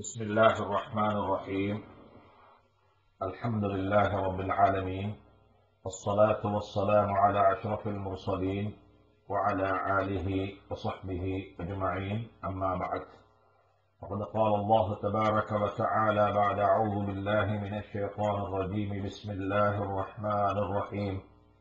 بسم الله الرحمن الرحيم الحمد لله رب العالمين والصلاة والسلام على أشرف المرسلين وعلى آله وصحبه أجمعين أما بعد وقد قال الله تبارك وتعالى بعد أعوذ بالله من الشيطان الرجيم بسم الله الرحمن الرحيم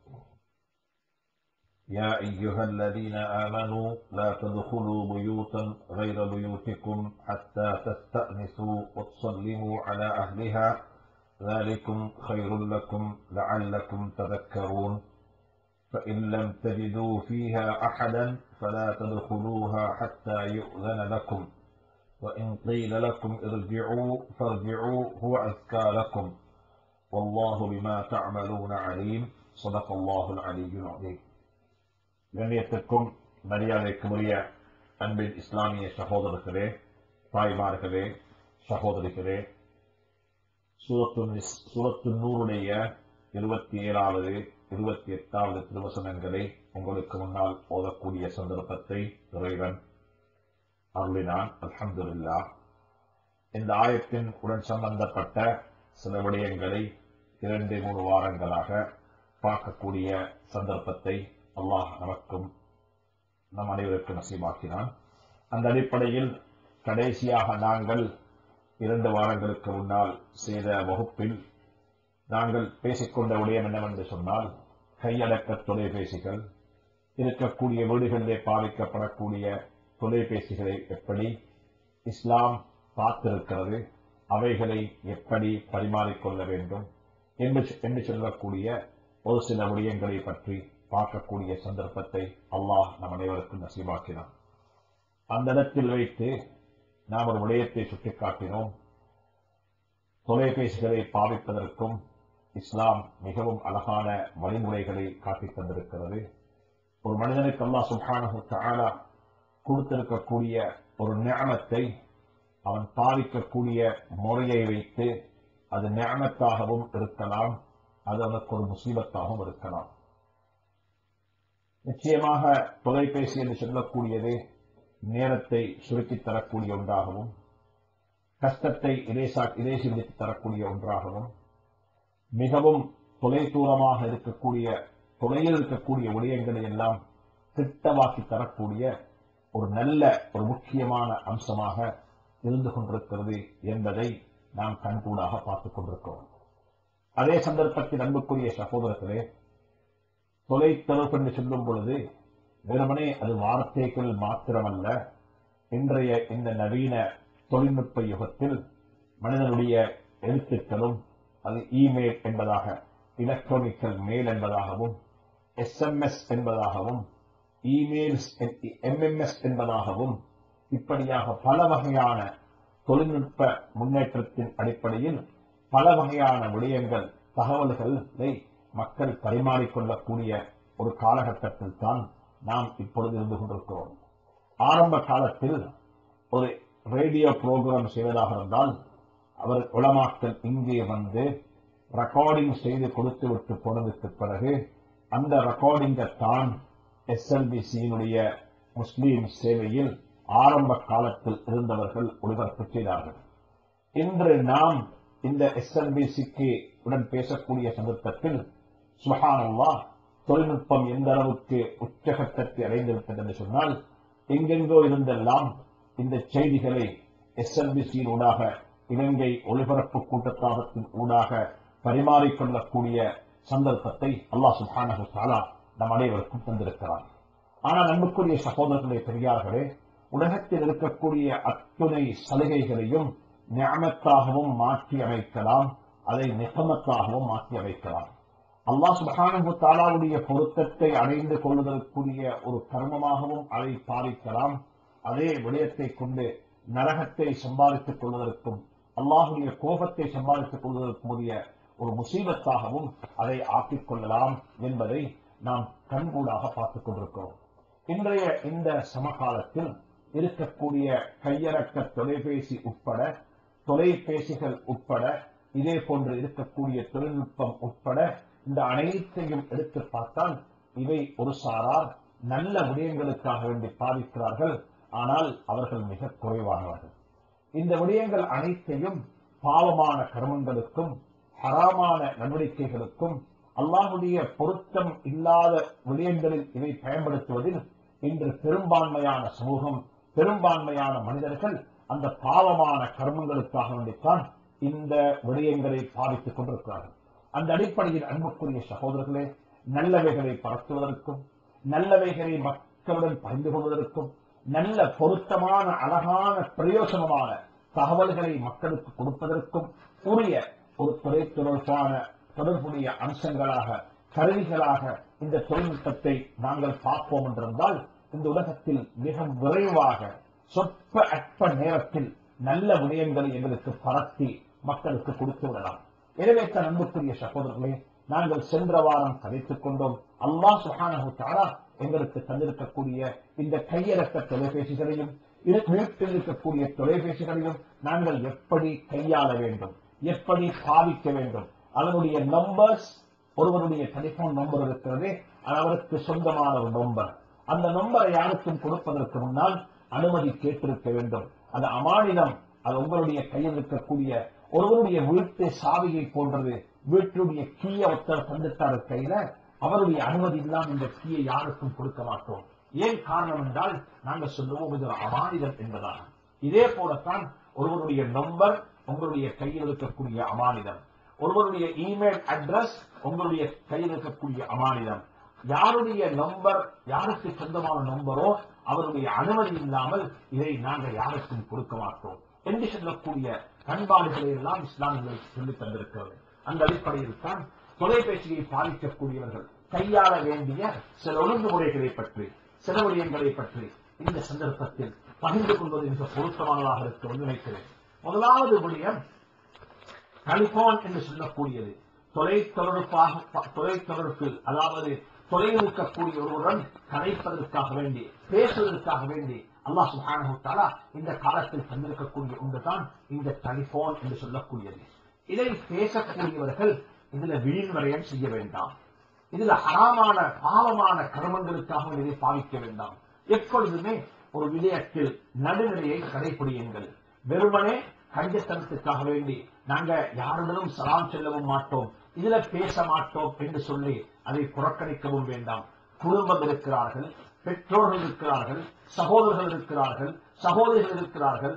يا أيها الذين آمنوا لا تدخلوا بيوتا غير بيوتكم حتى تستأنسوا وتصلموا على أهلها ذلكم خير لكم لعلكم تذكرون فإن لم تجدوا فيها أحدا فلا تدخلوها حتى يؤذن لكم وإن قيل لكم ارجعوا فارجعوا هو أزكى لكم والله بما تعملون عليم صدق الله العلي العظيم கண்ணியத்திற்கும் மரியாதைக்கும் உரிய அன்பின் இஸ்லாமிய சகோதரர்களே தாய்மார்களே சகோதரிகளே சூரத்து சூரத்து நூறுடைய இருபத்தி ஏழாவது இருபத்தி எட்டாவது திருவசனங்களை உங்களுக்கு முன்னால் ஓதக்கூடிய சந்தர்ப்பத்தை இறைவன் அருளினான் அல்ஹம்துல்லா இந்த ஆயத்தின் உடன் சம்பந்தப்பட்ட சில விடயங்களை இரண்டு மூணு வாரங்களாக பார்க்கக்கூடிய சந்தர்ப்பத்தை அல்லாஹ் நமக்கும் நம் அனைவருக்கும் நசீமாக்கினான் அந்த அடிப்படையில் கடைசியாக நாங்கள் இரண்டு வாரங்களுக்கு முன்னால் செய்த வகுப்பில் நாங்கள் பேசிக்கொண்ட விடயம் என்னவென்று சொன்னால் கையடக்க தொலைபேசிகள் இருக்கக்கூடிய வீடுகளிலே பாதிக்கப்படக்கூடிய தொலைபேசிகளை எப்படி இஸ்லாம் பார்த்திருக்கிறது அவைகளை எப்படி பரிமாறிக்கொள்ள வேண்டும் என்று சொல்லக்கூடிய ஒரு சில விடயங்களை பற்றி பார்க்கக்கூடிய சந்தர்ப்பத்தை அல்லாஹ் நம் அனைவருக்கும் நசீவாக்கினான் அந்த இடத்தில் வைத்து நாம் ஒரு விடயத்தை சுட்டிக்காட்டினோம் தொலைபேசிகளை பாவிப்பதற்கும் இஸ்லாம் மிகவும் அழகான வழிமுறைகளை காட்டித் தந்திருக்கிறது ஒரு மனிதனுக்கு அல்லாஹ் சுல்ஹானு தாலா கொடுத்திருக்கக்கூடிய ஒரு ஞானத்தை அவன் பாதிக்கக்கூடிய முறையை வைத்து அது ஞானத்தாகவும் இருக்கலாம் அது அவனுக்கு ஒரு முசீபத்தாகவும் இருக்கலாம் நிச்சயமாக தொலைபேசி என்று சொல்லக்கூடியது நேரத்தை சுருக்கித் தரக்கூடிய ஒன்றாகவும் கஷ்டத்தை இலேசா இலேசி விடுத்து தரக்கூடிய ஒன்றாகவும் மிகவும் தொலை தூரமாக இருக்கக்கூடிய தொலையில் இருக்கக்கூடிய விடயங்களை எல்லாம் திட்டமாக்கி தரக்கூடிய ஒரு நல்ல ஒரு முக்கியமான அம்சமாக இருந்து கொண்டிருக்கிறது என்பதை நாம் கண்கூடாக பார்த்துக் கொண்டிருக்கிறோம் அதே சந்தர்ப்பத்தில் அன்புக்குரிய சகோதரர்களே தொலைத்தொடர்பு என்று சொல்லும் பொழுது வெறுமனே அது வார்த்தைகள் மாத்திரமல்ல இன்றைய இந்த நவீன தொழில்நுட்ப யுகத்தில் மனிதனுடைய எழுத்துக்களும் அது இமெயில் என்பதாக எலக்ட்ரானிக்கல் மெயில் என்பதாகவும் எஸ்எம்எஸ் என்பதாகவும் இமெயில்ஸ் எம்எம்எஸ் என்பதாகவும் இப்படியாக பல வகையான தொழில்நுட்ப முன்னேற்றத்தின் அடிப்படையில் பல வகையான விடயங்கள் தகவல்களை மக்கள் பரிமாறிக்கொள்ளக்கூடிய ஒரு காலகட்டத்தில் தான் நாம் இப்பொழுது இருந்து கொண்டிருக்கிறோம் ஆரம்ப காலத்தில் ஒரு ரேடியோ புரோகிராம் செய்வதாக இருந்தால் அவர் உளமாக்கல் இங்கே வந்து ரெக்கார்டிங் செய்து கொடுத்து விட்டு போனதுக்கு பிறகு அந்த ரெக்கார்டிங்கை தான் எஸ்எல்பிசியினுடைய முஸ்லீம் சேவையில் ஆரம்ப காலத்தில் இருந்தவர்கள் ஒளிபரப்பு செய்தார்கள் இன்று நாம் இந்த எஸ்எல்பிசிக்கு உடன் பேசக்கூடிய சந்தர்ப்பத்தில் சுஹானல்லா தொழில்நுட்பம் எந்த அளவுக்கு உச்சகட்டத்தை அடைந்திருக்கிறது என்று சொன்னால் எங்கெங்கோ இருந்தெல்லாம் இந்த செய்திகளை எஸ்எல்பிசியின் ஊடாக இலங்கை ஒளிபரப்பு கூட்டத்தாபத்தின் ஊடாக பரிமாறிக்கொள்ளக்கூடிய சந்தர்ப்பத்தை அல்லாஹ் சுஹானு தாலா நம் அனைவருக்கும் தந்திருக்கிறார் ஆனால் அன்புக்குரிய சகோதரர்களே பெரியார்களே உலகத்தில் இருக்கக்கூடிய அத்துணை சலுகைகளையும் ஞானத்தாகவும் மாற்றி அமைக்கலாம் அதை நிகமத்தாகவும் மாற்றி அமைக்கலாம் அல்லாஹ் சுபஹானு தாலாவுடைய பொருத்தத்தை அடைந்து கொள்வதற்குரிய ஒரு கர்மமாகவும் அதை பாதிக்கலாம் அதே விடயத்தை கொண்டு நரகத்தை சம்பாதித்துக் கொள்வதற்கும் அல்லாஹுடைய கோபத்தை சம்பாதித்துக் கொள்வதற்கும் உரிய ஒரு முசீபத்தாகவும் அதை ஆக்கிக் கொள்ளலாம் என்பதை நாம் கண்கூடாக பார்த்துக் கொண்டிருக்கிறோம் இன்றைய இந்த சமகாலத்தில் இருக்கக்கூடிய கையடக்க தொலைபேசி உட்பட தொலைபேசிகள் உட்பட இதே போன்று இருக்கக்கூடிய தொழில்நுட்பம் உட்பட இந்த அனைத்தையும் எடுத்து பார்த்தால் இவை ஒரு சாரார் நல்ல விடயங்களுக்காக வேண்டி பாதிக்கிறார்கள் ஆனால் அவர்கள் மிக குறைவானவர்கள் இந்த விடயங்கள் அனைத்தையும் பாவமான கர்மங்களுக்கும் ஹராமான நடவடிக்கைகளுக்கும் அல்லாஹுடைய பொருத்தம் இல்லாத விடயங்களில் இதை பயன்படுத்துவதில் இன்று பெரும்பான்மையான சமூகம் பெரும்பான்மையான மனிதர்கள் அந்த பாவமான கர்மங்களுக்காக வேண்டித்தான் இந்த விடயங்களை பாவித்துக் கொண்டிருக்கிறார்கள் அந்த அடிப்படையில் அன்புக்குரிய சகோதரர்களே நல்லவைகளை பரத்துவதற்கும் நல்லவைகளை மக்களுடன் பகிர்ந்து கொள்வதற்கும் நல்ல பொருத்தமான அழகான பிரயோசனமான தகவல்களை மக்களுக்கு கொடுப்பதற்கும் உரிய ஒரு துறை தொடர்பான தொடர்புடைய அம்சங்களாக கருவிகளாக இந்த தொழில்நுட்பத்தை நாங்கள் பார்ப்போம் என்றிருந்தால் இந்த உலகத்தில் மிக விரைவாக சொற்ப அற்ப நேரத்தில் நல்ல விடயங்களை எங்களுக்கு பரத்தி மக்களுக்கு கொடுத்து விடலாம் எனவே தான் அன்புக்குரிய சகோதரர்களே நாங்கள் சென்ற வாரம் கதைத்துக் கொண்டோம் அல்லாஹ் சுஹானஹு தஆலா எங்களுக்கு தந்திருக்கக்கூடிய இந்த கையடக்க தொலைபேசிகளையும் இரு- வீட்டில் இருக்கக்கூடிய தொலைபேசிகளையும் நாங்கள் எப்படி கையாள வேண்டும் எப்படி பாவிக்க வேண்டும் அதனுடைய நம்பர்ஸ் ஒருவருடைய டெலிபோன் நம்பர் இருக்கிறது அது அவருக்கு சொந்தமான ஒரு நம்பர் அந்த நம்பரை யாருக்கும் கொடுப்பதற்கு முன்னால் அனுமதி கேட்டிருக்க வேண்டும் அது அமானிதம் அது உங்களுடைய கையில் இருக்கக்கூடிய ஒருவருடைய வீட்டு சாவியை போன்றது வீட்டுடைய கீயை ஒருத்தர் தந்துட்டாரு கையில அவருடைய அனுமதி இல்லாமல் இந்த கீயை யாருக்கும் கொடுக்க மாட்டோம் ஏன் காரணம் என்றால் நாங்கள் சொல்லுவோம் இது ஒரு அமானிதம் என்பதாக இதே போலத்தான் ஒருவருடைய நம்பர் உங்களுடைய கையில் இருக்கக்கூடிய அமானிதம் ஒருவருடைய இமெயில் அட்ரஸ் உங்களுடைய கையில் இருக்கக்கூடிய அமானிதம் யாருடைய நம்பர் யாருக்கு சொந்தமான நம்பரோ அவருடைய அனுமதி இல்லாமல் இதை நாங்கள் யாருக்கும் கொடுக்க மாட்டோம் என்று சொல்லக்கூடிய பண்பாடுகளை எல்லாம் இஸ்லாமியர்கள் சொல்லித் தந்திருக்கிறது அந்த அடிப்படையில் தான் தொலைபேசியை பாதிக்கக்கூடியவர்கள் கையாள வேண்டிய சில ஒழுங்குமுறைகளை பற்றி சில விடயங்களை பற்றி இந்த சந்தர்ப்பத்தில் பகிர்ந்து கொள்வது மிக பொருத்தமானதாக இருக்கும் என்று நினைக்கிறேன் முதலாவது விடயம் டெலிபோன் என்று சொல்லக்கூடியது தொலைத்தொடர்பாக தொலைத்தொடர்பில் அதாவது தொலைவில் இருக்கக்கூடிய ஒருவருடன் கதைப்பதற்காக வேண்டி பேசுவதற்காக வேண்டி அல்லாஹ் சுப்ஹானஹு தஆலா இந்த காலத்தில் தந்திருக்கக்கூடிய ஒன்றுதான் இந்த டெலிபோன் என்று சொல்லக்கூடியது இதை பேசக்கூடியவர்கள் இதுல வீண்வரையம் செய்ய வேண்டாம் இதுல ஹராமான பாவமான கர்மங்களுக்காக இதை பாவிக்க வேண்டாம் எப்பொழுதுமே ஒரு விடயத்தில் நடுநிலையை கடைபிடியுங்கள் வெறுமனே கஞ்சத்தனத்துக்காக வேண்டி நாங்க யாருடனும் சலாம் செல்லவும் மாட்டோம் இதுல பேச மாட்டோம் என்று சொல்லி அதை புறக்கணிக்கவும் வேண்டாம் குடும்பம் இருக்கிறார்கள் பெற்றோர்கள் இருக்கிறார்கள் சகோதரர்கள் இருக்கிறார்கள் சகோதரிகள் இருக்கிறார்கள்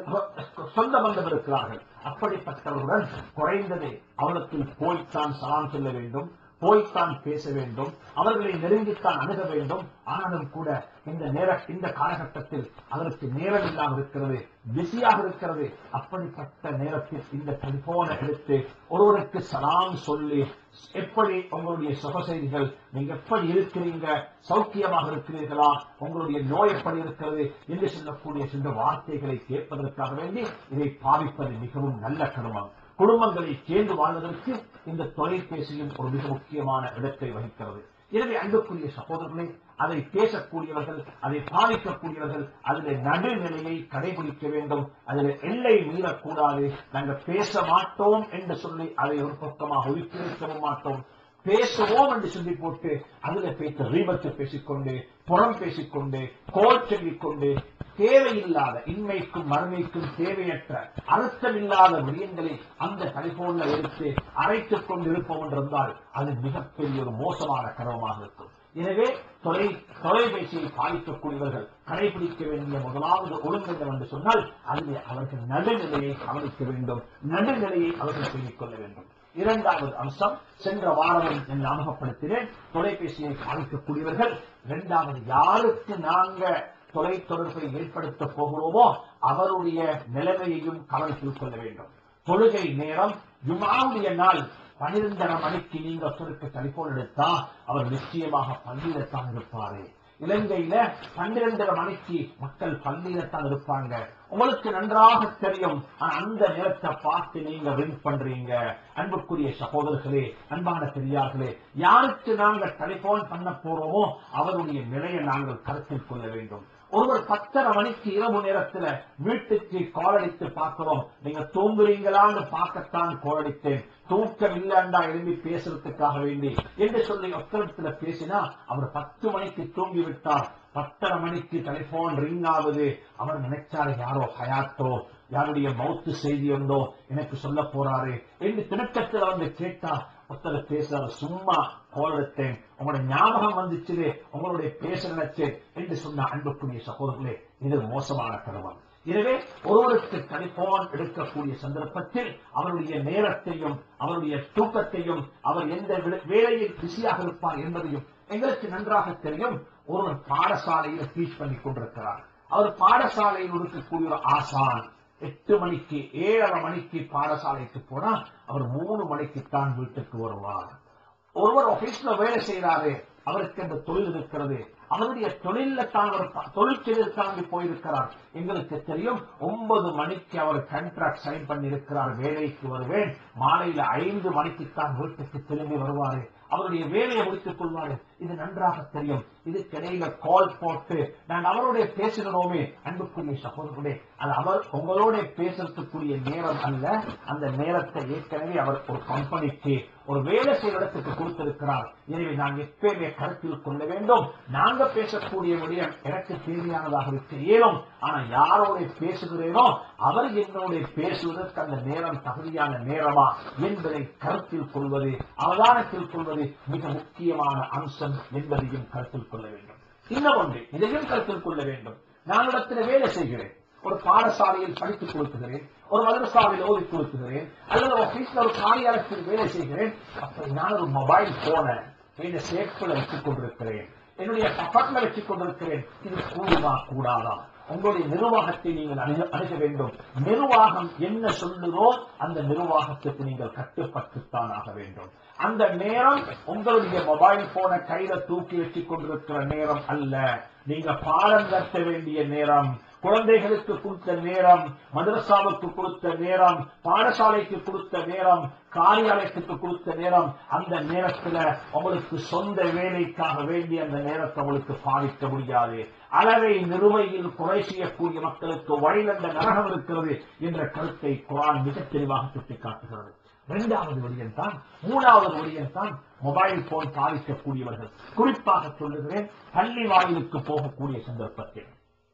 சொந்த பந்தம் இருக்கிறார்கள் அப்படிப்பட்டவர்களுடன் குறைந்தது அவர்களுக்கு போய்த்தான் சலாம் சொல்ல வேண்டும் போய்த்தான் பேச வேண்டும் அவர்களை நெருங்கித்தான் அணுக வேண்டும் ஆனாலும் கூட இந்த நேர இந்த காலகட்டத்தில் அதற்கு நேரம் இல்லாமல் இருக்கிறது பிஸியாக இருக்கிறது அப்படிப்பட்ட நேரத்தில் இந்த டெலிபோனை எடுத்து ஒருவருக்கு சலாம் சொல்லி எப்படி உங்களுடைய சுக செய்திகள் நீங்க எப்படி இருக்கிறீங்க சௌக்கியமாக இருக்கிறீர்களா உங்களுடைய நோய் எப்படி இருக்கிறது என்று சொல்லக்கூடிய சில வார்த்தைகளை கேட்பதற்காக வேண்டி இதை பாவிப்பது மிகவும் நல்ல கருமம் குடும்பங்களை சேர்ந்து வாழ்வதற்கு இந்த தொலைபேசியும் ஒரு மிக முக்கியமான இடத்தை வகிக்கிறது எனவே அன்புக்குரிய சகோதரர்களே அதை பேசக்கூடியவர்கள் அதை பாதிக்கக்கூடியவர்கள் அதில் நடுநிலையை கடைபிடிக்க வேண்டும் அதில் எல்லை மீறக்கூடாது நாங்கள் பேச மாட்டோம் என்று சொல்லி அதை ஒரு பக்கமாக ஒதுக்கி வைக்கவும் மாட்டோம் பேசுவோம் என்று சொல்லி போட்டு அதுல பேச ரீபத்து பேசிக்கொண்டு புறம் பேசிக்கொண்டு கோல் சொல்லிக்கொண்டு தேவையில்லாத இன்மைக்கும் மறுமைக்கும் தேவையற்ற அர்த்தமில்லாத விடயங்களை அந்த டெலிபோன்ல எடுத்து அரைத்துக் கொண்டு இருப்போம் என்றிருந்தால் அது மிகப்பெரிய ஒரு மோசமான கனவமாக இருக்கும் எனவே தொலை தொலைபேசியை பாதிக்கக்கூடியவர்கள் கடைபிடிக்க வேண்டிய முதலாவது ஒழுங்கு என்று சொன்னால் அதிலே அவர்கள் நடுநிலையை கவனிக்க வேண்டும் நடுநிலையை அவர்கள் சொல்லிக் கொள்ள வேண்டும் இரண்டாவது அம்சம் சென்ற வாரம் என்று அறிமுகப்படுத்தினேன் தொலைபேசியை பாதிக்கக்கூடியவர்கள் இரண்டாவது யாருக்கு நாங்க தொலை தொடர்பை ஏற்படுத்த போகிறோமோ அவருடைய நிலைமையையும் கவனத்தில் கொள்ள வேண்டும் தொழுகை நேரம் ஜுமாவுடைய நாள் பனிரெண்டரை மணிக்கு நீங்க ஒருத்தருக்கு டெலிபோன் எடுத்தா அவர் நிச்சயமாக பள்ளியில்தான் இருப்பாரு இலங்கையில பன்னிரண்டரை மணிக்கு மக்கள் பள்ளியில்தான் இருப்பாங்க உங்களுக்கு நன்றாக தெரியும் ஆனா அந்த நேரத்தை பார்த்து நீங்க ரிங் பண்றீங்க அன்புக்குரிய சகோதரர்களே அன்பான பெரியார்களே யாருக்கு நாங்கள் டெலிபோன் பண்ண போறோமோ அவருடைய நிலையை நாங்கள் கருத்தில் கொள்ள வேண்டும் ஒருவர் பத்தரை மணிக்கு இரவு நேரத்துல வீட்டுக்கு கால் அடித்து பார்க்கிறோம் நீங்க தூங்குறீங்களான்னு பார்க்கத்தான் கால் அடித்தேன் தூக்கம் இல்லைண்டா எழுப்பி பேசுறதுக்காக வேண்டி என்று சொல்லி ஒத்தரத்துல பேசினா அவர் பத்து மணிக்கு தூங்கி விட்டார் பத்தரை மணிக்கு டெலிபோன் ரிங் ஆகுது அவர் நினைச்சாரு யாரோ ஹயாத்தோ யாருடைய மௌத்து செய்தி உண்டோ எனக்கு சொல்ல போறாரு என்று திணக்கத்துல வந்து கேட்டா ஒருத்தர் பேசுறாரு சும்மா கோல் எடுத்தேன் உங்களோட ஞாபகம் வந்துச்சு உங்களுடைய பேச நினைச்சு என்று சொன்ன அன்புக்குரிய சகோதரர்களே இது மோசமான கருவம் எனவே ஒருவருக்கு டெலிபோன் எடுக்கக்கூடிய சந்தர்ப்பத்தில் அவருடைய நேரத்தையும் அவருடைய தூக்கத்தையும் அவர் எந்த வே- வேலையில் பிஸியாக இருப்பார் என்பதையும் எங்களுக்கு நன்றாக தெரியும் ஒருவர் பாடசாலையில் டீச் பண்ணி கொண்டிருக்கிறார் அவர் பாடசாலையில் இருக்கக்கூடிய ஒரு ஆசான் எட்டு மணிக்கு ஏழரை மணிக்கு பாடசாலைக்கு போனா அவர் மூணு மணிக்குத்தான் வீட்டுக்கு வருவார் ஒருவர் ஆபீஸ்ல வேலை செய்யறாரு அவருக்கு அந்த தொழில் இருக்கிறது அவருடைய தொழில தான் அவர் ப- தொழிற்செயலில் தாண்டி போயிருக்கிறார் எங்களுக்கு தெரியும் ஒன்பது மணிக்கு அவர் கான்ட்ராக்ட் சைன் பண்ணி இருக்கிறார் வேலைக்கு வருவேன் மாலையில ஐந்து மணிக்குத்தான் வீட்டுக்கு திரும்பி வருவாரு அவருடைய வேலையை முடித்துக் கொள்வாரு இது நன்றாக தெரியும் இதுக்கிடையில கால் போட்டு நான் அவரோட பேசுகிறோமே அன்புக்குரிய சகோதரர்களே அது அவர் உங்களோட பேசுறதுக்குரிய நேரம் அல்ல அந்த நேரத்தை ஏற்கனவே அவர் ஒரு கம்பெனிக்கு ஒரு வேலை செய்யற இடத்துக்கு கொடுத்திருக்கிறார் எனவே நான் எப்பயுமே கருத்தில் கொள்ள வேண்டும் நாங்க பேசக்கூடிய விடயம் எனக்கு தேவையானதாக இருக்க இயலும் ஆனா யாரோட பேசுகிறேனோ அவர் என்னோட பேசுவதற்கு அந்த நேரம் தகுதியான நேரமா என்பதை கருத்தில் கொள்வது அவதானத்தில் கொள்வது மிக முக்கியமான அம்சம் என்பதையும் கருத்தில் கொள்ள வேண்டும் இன்னும் ஒன்று இதையும் கருத்தில் கொள்ள வேண்டும் நான் இடத்துல வேலை செய்கிறேன் ஒரு பாடசாலையில் படித்துக் கொடுக்குகிறேன் ஒரு மதரசாவில் ஓதி கொடுக்குகிறேன் அல்லது ஆபீஸ்ல ஒரு காரியாலயத்தில் வேலை செய்கிறேன் அப்ப நான் ஒரு மொபைல் போன என் சேஃப்ல வச்சுக் கொண்டிருக்கிறேன் என்னுடைய பக்கத்துல வச்சுக் கொண்டிருக்கிறேன் இது கூடுமா கூடாதா உங்களுடைய நிர்வாகத்தை நீங்கள் அணுக அணுக வேண்டும் நிர்வாகம் என்ன சொல்லுதோ அந்த நிர்வாகத்துக்கு நீங்கள் கட்டுப்பட்டுத்தான் ஆக வேண்டும் அந்த நேரம் உங்களுடைய மொபைல் போனை கையில தூக்கி வச்சுக் கொண்டிருக்கிற நேரம் அல்ல நீங்க பாடம் கற்க வேண்டிய நேரம் குழந்தைகளுக்கு கொடுத்த நேரம் மதரசாவுக்கு கொடுத்த நேரம் பாடசாலைக்கு கொடுத்த நேரம் காரியாலயத்துக்கு கொடுத்த நேரம் அந்த நேரத்துல உங்களுக்கு சொந்த வேலைக்காக வேண்டி அந்த நேரத்தை உங்களுக்கு பாதிக்க முடியாது அளவை நிறுவையில் குறை செய்யக்கூடிய மக்களுக்கு வழிநந்த நரகம் இருக்கிறது என்ற கருத்தை குரான் மிக தெளிவாக சுட்டிக்காட்டுகிறது இரண்டாவது வழியம் தான் மூணாவது வழியம் தான் மொபைல் போன் பாதிக்கக்கூடியவர்கள் குறிப்பாக சொல்லுகிறேன் பள்ளி வாயிலுக்கு போகக்கூடிய சந்தர்ப்பத்தில்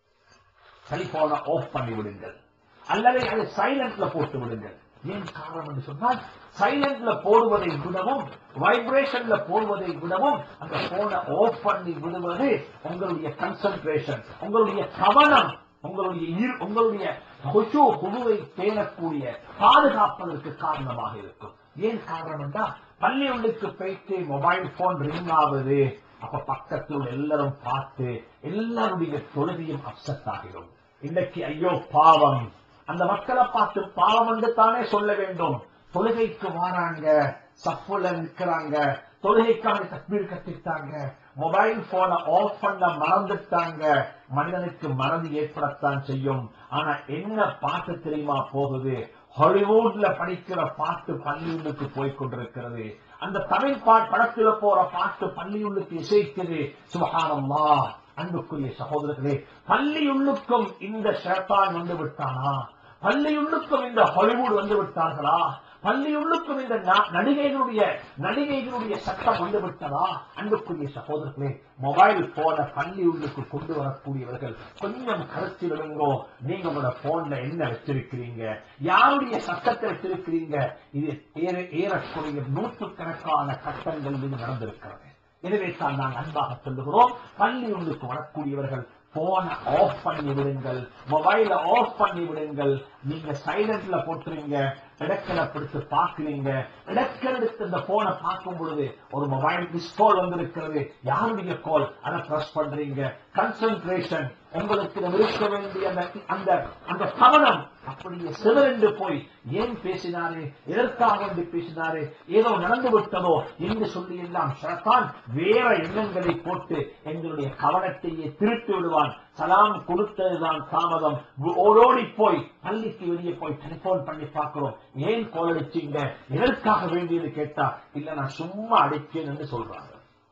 டெலிபோனை ஆஃப் பண்ணி விடுங்கள் அல்லது அதை சைலண்ட்ல போட்டு விடுங்கள் ஏன் காரணம் என்று சொன்னால் சைலண்ட்ல போடுவதை விடவும் வைப்ரேஷன்ல போடுவதை விடவும் அந்த போனை ஆஃப் பண்ணி விடுவது உங்களுடைய கன்சன்ட்ரேஷன் உங்களுடைய கவனம் உங்களுடைய ஈர்- உங்களுடைய கொசு குழுவை பேணக்கூடிய பாதுகாப்பதற்கு காரணமாக இருக்கும் ஏன் காரணம் என்றால் பள்ளி உள்ளுக்கு போயிட்டு மொபைல் போன் ரிங் ஆகுது அப்ப பக்கத்தில் உள்ள எல்லாரும் பார்த்து எல்லாருடைய தொழுகையும் அப்செட் ஆகிடும் இன்னைக்கு ஐயோ பாவம் அந்த மக்களை பார்த்து பாவம் என்று தானே சொல்ல வேண்டும் தொழுகைக்கு வாராங்க சப்புல நிற்கிறாங்க தொழுகைக்கான தக்பீர் கத்திட்டாங்க மொபைல் போனை ஆஃப் பண்ண மறந்துட்டாங்க மனிதனுக்கு மறதி ஏற்படத்தான் செய்யும் ஆனா என்ன பாட்டு தெரியுமா போகுது ஹாலிவுட்ல படிக்கிற பாட்டு பள்ளியுள்ளுக்கு போய் கொண்டிருக்கிறது அந்த தமிழ் பாட் படத்துல போற பாட்டு பள்ளியுள்ளுக்கு இசைக்குது சுபகானம்மா அன்புக்குரிய சகோதரர்களே பள்ளியுள்ளுக்கும் இந்த ஷேத்தான் வந்து விட்டானா பள்ளியுள்ளுக்கும் இந்த ஹாலிவுட் வந்து விட்டார்களா பள்ளியுள்ளுக்கும் இந்த ந- நடிகைகளுடைய நடிகைகளுடைய சட்டம் வந்து விட்டதா அன்புக்குரிய சகோதரர்களே மொபைல் போன பள்ளியுள்ளுக்கு கொண்டு வரக்கூடியவர்கள் கொஞ்சம் கருத்தில் விடுங்கோ நீங்க உங்களோட போன்ல என்ன வச்சிருக்கிறீங்க யாருடைய சட்டத்தை வச்சிருக்கிறீங்க இது ஏற- ஏறக்குறைய நூற்றுக்கணக்கான கட்டங்கள் இது நடந்திருக்கிறது எனவே தான் நாங்கள் அன்பாக சொல்லுகிறோம் பள்ளி உள்ளுக்கு வரக்கூடியவர்கள் போனை ஆஃப் பண்ணி விடுங்கள் மொபைல ஆஃப் பண்ணி விடுங்கள் நீங்க சைலண்ட்ல போட்டுறீங்க இடக்கலை பிடித்து பாக்குறீங்க இடக்கல் எடுத்து இந்த போனை பார்க்கும் பொழுது ஒரு மொபைல் மிஸ் கால் வந்திருக்கிறது யாருடைய கால் அதை பிரஸ் பண்றீங்க கன்சன்ட்ரேஷன் உங்களுக்கு இதில் இருக்க வேண்டிய அந்த அந்த அந்த கவனம் அப்படியே சிதறண்டு போய் ஏன் பேசினாரு எதற்காக வேண்டி பேசினாரு ஏதோ நடந்து விட்டதோ என்று சொல்லி எல்லாம் ஷைத்தான் வேற எண்ணங்களை போட்டு எங்களுடைய கவனத்தையே திருப்பி விடுவான் சலாம் கொடுத்ததுதான் தாமதம் ஓடோடி போய் பள்ளிக்கு வெளியே போய் டெலிபோன் பண்ணி பார்க்கிறோம் ஏன் கோல் அடிச்சீங்க எதற்காக வேண்டியது கேட்டா இல்ல நான் சும்மா அடிச்சேன் என்று சொல்றாங்க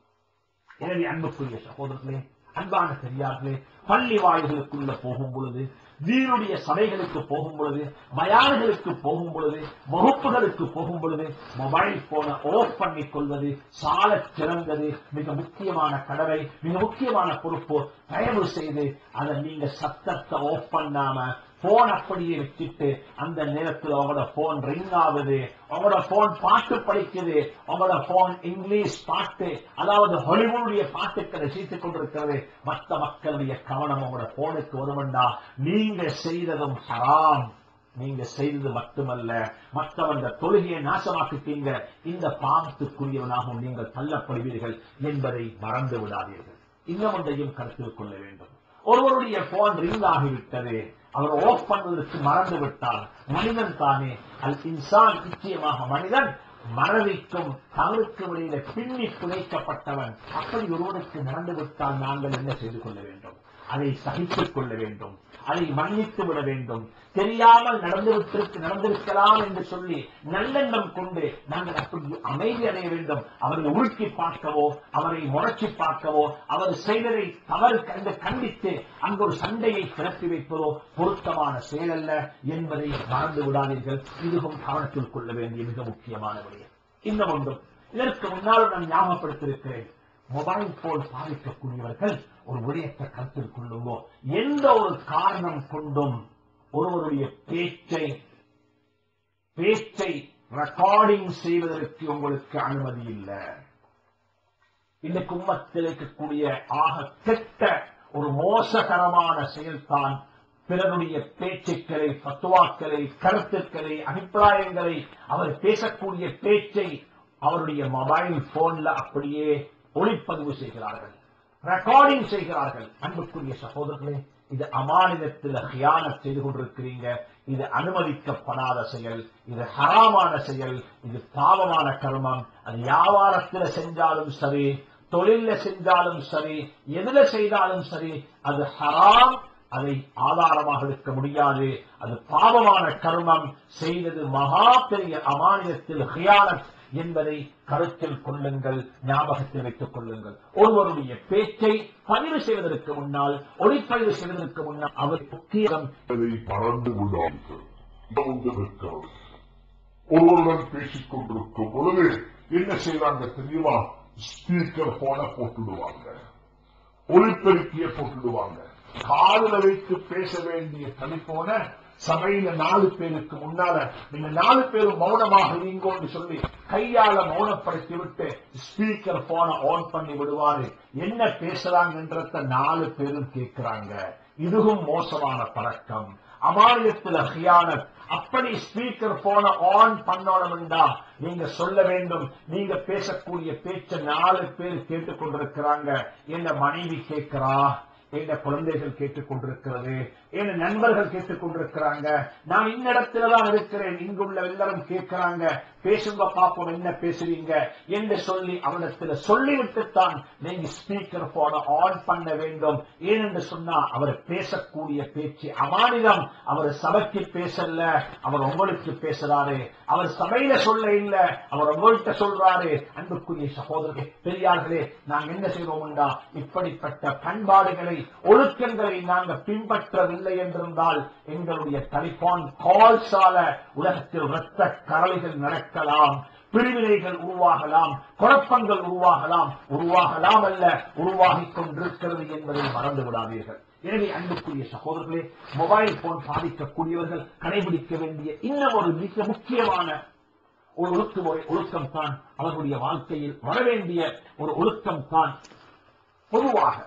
எனவே அன்புக்குரிய சகோதரர்களே அன்பான பெரியார்களே பள்ளி வாயில்களுக்குள்ள போகும் பொழுது வீருடைய சபைகளுக்கு போகும் பொழுது மயான்களுக்கு போகும் பொழுது வகுப்புகளுக்கு போகும் பொழுது மொபைல் போனை ஆஃப் பண்ணிக் கொள்வது சால சிறந்தது மிக முக்கியமான கடமை மிக முக்கியமான பொறுப்பு தயவு செய்து அதை நீங்க சத்தத்தை ஆஃப் பண்ணாம போன் அப்படியே வச்சுட்டு அந்த நேரத்தில் உங்களோட போன் ரிங் ஆகுது உங்களோட போன் பாட்டு படிக்குது உங்களோட போன் இங்கிலீஷ் பாட்டு அதாவது ஹாலிவுடைய பாட்டுக்களை சீத்துக் கொண்டிருக்கிறது மற்ற மக்களுடைய கவனம் உங்களோட போனுக்கு வருமெண்டா நீங்க செய்ததும் ஹராம் நீங்க செய்தது மட்டுமல்ல மற்றவங்க தொழுகையை நாசமாக்கிட்டீங்க இந்த பாவத்துக்குரியவனாகவும் நீங்கள் தள்ளப்படுவீர்கள் என்பதை மறந்து விடாதீர்கள் இன்னும் ஒன்றையும் கருத்தில் கொள்ள வேண்டும் ஒருவருடைய போன் ரிங் ஆகிவிட்டது அவர் ஆஃப் பண்ணுவதற்கு மறந்து விட்டார் மனிதன் தானே அல் இன்சான் நிச்சயமாக மனிதன் மறதிக்கும் தவறுக்கும் இடையில பின்னி பிணைக்கப்பட்டவன் அப்படி ஒருவனுக்கு நடந்து விட்டால் நாங்கள் என்ன செய்து கொள்ள வேண்டும் அதை சகித்துக் கொள்ள வேண்டும் அதை மன்னித்து விட வேண்டும் தெரியாமல் நடந்துவிட்டிருக்கு நடந்திருக்கலாம் என்று சொல்லி நல்லெண்ணம் கொண்டு நாங்கள் அப்படி அமைதி அடைய வேண்டும் அவரை உருக்கி பார்க்கவோ அவரை முறைச்சி பார்க்கவோ அவர் செய்ததை தவறு கண்டு கண்டித்து அங்கு ஒரு சண்டையை கிளப்பி வைப்பதோ பொருத்தமான செயலல்ல என்பதை மறந்து விடாதீர்கள் இதுவும் கவனத்தில் கொள்ள வேண்டிய மிக முக்கியமான விடயம் இன்னும் ஒன்றும் இதற்கு முன்னால் நான் ஞாபகப்படுத்தியிருக்கிறேன் மொபைல் போன் பாதிக்கக்கூடியவர்கள் ஒரு விடயத்தை கருத்தில் கொள்ளுங்கோ எந்த ஒரு காரணம் கொண்டும் ஒருவருடைய பேச்சை பேச்சை ரெக்கார்டிங் செய்வதற்கு உங்களுக்கு அனுமதி இல்லை இன்னைக்கு உம்மத்தில் இருக்கக்கூடிய ஆக கெட்ட ஒரு மோசகரமான செயல்தான் பிறருடைய பேச்சுக்களை பத்துவாக்களை கருத்துக்களை அபிப்பிராயங்களை அவர் பேசக்கூடிய பேச்சை அவருடைய மொபைல் போன்ல அப்படியே ஒளிப்பதிவு செய்கிறார்கள் ரெக்கார்டிங் செய்கிறார்கள் அன்புக்குரிய சகோதரர்களே இது அமானிதத்தில் ஹியானத் செய்து கொண்டிருக்கிறீங்க இது அனுமதிக்கப்படாத செயல் இது ஹராமான செயல் இது பாவமான கர்மம் அது வியாபாரத்தில் செஞ்சாலும் சரி தொழில செஞ்சாலும் சரி எதுல செய்தாலும் சரி அது ஹராம் அதை ஆதாரமாக எடுக்க முடியாது அது பாவமான கர்மம் செய்தது மகா பெரிய அமானியத்தில் ஹியானத் என்பதை கருத்தில் கொள்ளுங்கள் ஞாபகத்தில் வைத்துக் கொள்ளுங்கள் ஒருவருடைய பேச்சை பதிவு செய்வதற்கு முன்னால் ஒளிப்பதிவு செய்வதற்கு முன்னால் அவர் முக்கியம் அதை மறந்து விடாதீர்கள் இது இருக்கிறது ஒருவருடன் பேசிக் கொண்டிருக்கும் பொழுது என்ன செய்வாங்க தெரியுமா ஸ்பீக்கர் போன போட்டுடுவாங்க ஒளிப்பெருக்கிய போட்டுடுவாங்க காதுல வைத்து பேச வேண்டிய தனிப்போன சபையில நாலு பேருக்கு முன்னால நீங்க நாலு பேரும் மௌனமாக இருங்கோன்னு சொல்லி கையால மௌனப்படுத்தி விட்டு ஸ்பீக்கர் போன ஆன் பண்ணி விடுவாரு என்ன பேசுறாங்கன்றத நாலு பேரும் கேட்கிறாங்க இதுவும் மோசமான பழக்கம் அமானியத்துல ஹியானத் அப்படி ஸ்பீக்கர் போன ஆன் பண்ணணும்டா நீங்க சொல்ல வேண்டும் நீங்க பேசக்கூடிய பேச்ச நாலு பேர் கேட்டுக் கொண்டிருக்கிறாங்க என்ன மனைவி கேட்கிறா எங்க குழந்தைகள் கேட்டுக் கொண்டிருக்கிறது என் நண்பர்கள் கேட்டுக் கொண்டிருக்கிறாங்க நான் இன்னிடத்துல தான் இருக்கிறேன் இங்குள்ள எல்லாரும் கேட்கிறாங்க பேசுங்க பாப்போம் என்ன பேசுறீங்க என்று சொல்லி அவனிடத்துல சொல்லிவிட்டுத்தான் நீங்க ஸ்பீக்கர் போன ஆன் பண்ண வேண்டும் ஏனென்று சொன்னா அவர் பேசக்கூடிய பேச்சு அமானிதம் அவர் சபைக்கு பேசல அவர் உங்களுக்கு பேசுறாரு அவர் சபையில சொல்ல இல்ல அவர் உங்கள்கிட்ட சொல்றாரு அன்புக்குரிய சகோதரர்களே பெரியார்களே நாங்க என்ன செய்வோம்டா இப்படிப்பட்ட பண்பாடுகளை ஒழுக்கங்களை நாங்க பின்பற்றவில்லை என்றிருந்தால் எங்களுடைய டெலிபோன் கால்ஸால உலகத்தில் இரத்த கரளைகள் நடக்கலாம் பிரிவினைகள் உருவாகலாம் குழப்பங்கள் உருவாகலாம் உருவாகலாம் அல்ல உருவாகிக் கொண்டிருக்கிறது என்பதை மறந்து விடாதீர்கள் எனவே அன்புக்குரிய சகோதரர்களே மொபைல் போன் பாதிக்கக்கூடியவர்கள் கடைபிடிக்க வேண்டிய இன்னும் ஒரு மிக முக்கியமான ஒரு ஒழுக்குமுறை ஒழுக்கம் தான் அவர்களுடைய வாழ்க்கையில் வரவேண்டிய ஒரு ஒழுக்கம் தான் பொதுவாக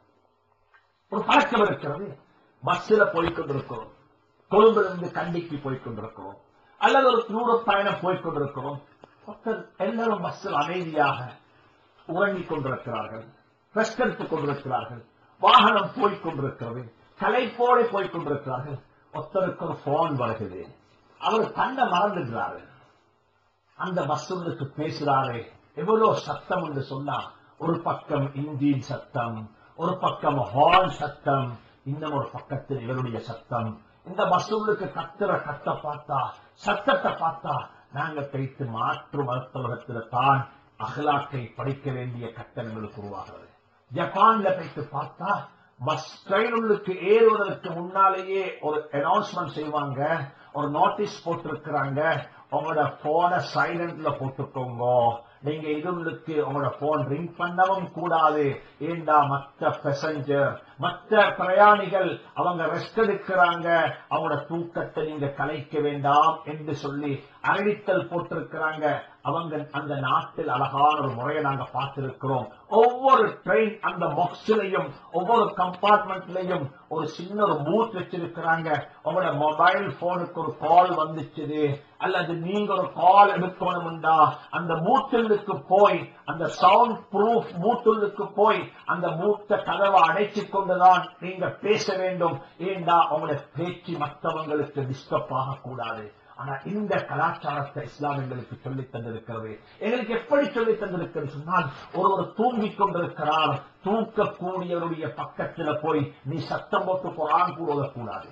ஒரு பழக்கம் இருக்கிறது பஸ்ஸில் போய்கொண்டிருக்கிறோம் கொழும்பிலிருந்து கண்டிக்கு போய்கொண்டிருக்கிறோம் அல்லது ஒரு தூர பயணம் போய்கொண்டிருக்கிறோம் ஒருத்தர் எல்லாரும் பஸ்ஸில் அமைதியாக உறங்கிக் கொண்டிருக்கிறார்கள் ரெஸ்ட் எடுத்துக் கொண்டிருக்கிறார்கள் வாகனம் போய்கொண்டிருக்கிறது கலைப்போடு போய்கொண்டிருக்கிறார்கள் ஒருத்தருக்கு ஒரு போன் வருகிறது அவர் தன்னை மறந்துடுறாரு அந்த பஸ்ஸுக்கு பேசுறாரு எவ்வளவு சத்தம் என்று சொன்னா ஒரு பக்கம் இன்ஜின் சத்தம் ஒரு பக்கம் ஹார்ன் சத்தம் இன்னும் ஒரு பக்கத்தில் இவருடைய சத்தம் இந்த பஸ்ஸுகளுக்கு கத்துற கத்த பார்த்தா சத்தத்தை பார்த்தா நாங்க பேய்த்து மாற்று மருத்துவகத்துல தான் அகலாக்கை படிக்க வேண்டிய கட்டம் எங்களுக்கு உருவாகிறது ஜப்பான்ல போயிட்டு பார்த்தா பஸ் ட்ரெயினுக்கு ஏறுவதற்கு முன்னாலேயே ஒரு அனௌன்ஸ்மெண்ட் செய்வாங்க ஒரு நோட்டீஸ் போட்டிருக்கிறாங்க உங்களோட போனை சைலண்ட்ல போட்டுக்கோங்க நீங்க இதுக்கு உங்களோட போன் ரிங் பண்ணவும் கூடாது ஏண்டா மற்ற பேசஞ்சர் மற்ற பிரயாணிகள் அவங்க ரெஸ்ட் எடுக்கிறாங்க அவங்களோட தூக்கத்தை நீங்க கலைக்க வேண்டாம் என்று சொல்லி அறிவித்தல் போட்டிருக்கிறாங்க அவங்க அந்த நாட்டில் அழகான ஒரு முறையை நாங்க பார்த்திருக்கிறோம் ஒவ்வொரு ட்ரெயின் அந்த பாக்ஸ்லயும் ஒவ்வொரு கம்பார்ட்மெண்ட்லயும் ஒரு சின்ன ஒரு பூத் வச்சிருக்கிறாங்க உங்களோட மொபைல் போனுக்கு ஒரு கால் வந்துச்சுது அல்லது நீங்க ஒரு கால் எடுக்கணும்டா அந்த பூத்துள்ளுக்கு போய் அந்த சவுண்ட் ப்ரூஃப் பூத்துள்ளுக்கு போய் அந்த பூத்த கதவை அடைச்சு கொண்டுதான் நீங்க பேச வேண்டும் ஏண்டா உங்களோட பேச்சு மற்றவங்களுக்கு டிஸ்டர்ப் ஆகக்கூடாது ஆனா இந்த கலாச்சாரத்தை இஸ்லாம் எங்களுக்கு சொல்லித் தந்திருக்கிறது எங்களுக்கு எப்படி சொல்லித் தந்திருக்கிறது சொன்னால் ஒருவர் தூங்கிக் கொண்டிருக்கிறார் தூக்கக்கூடியவருடைய பக்கத்துல போய் நீ சத்தம் போட்டு குரான் கூட ஓதக்கூடாது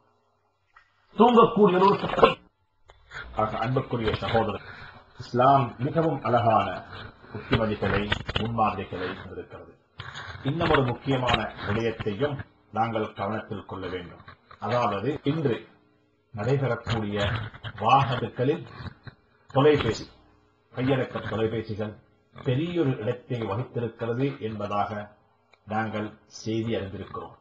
தூங்கக்கூடியவருக்கு போய் ஆக அன்புக்குரிய சகோதரர் இஸ்லாம் மிகவும் அழகான புத்திமதிகளை முன்மாதிரிகளை இருக்கிறது இன்னும் ஒரு முக்கியமான விடயத்தையும் நாங்கள் கவனத்தில் கொள்ள வேண்டும் அதாவது இன்று நடைபெறக்கூடிய வாகனங்களில் தொலைபேசி கையடக்க தொலைபேசிகள் பெரியொரு இடத்தை வகித்திருக்கிறது என்பதாக நாங்கள் செய்தி அறிந்திருக்கிறோம்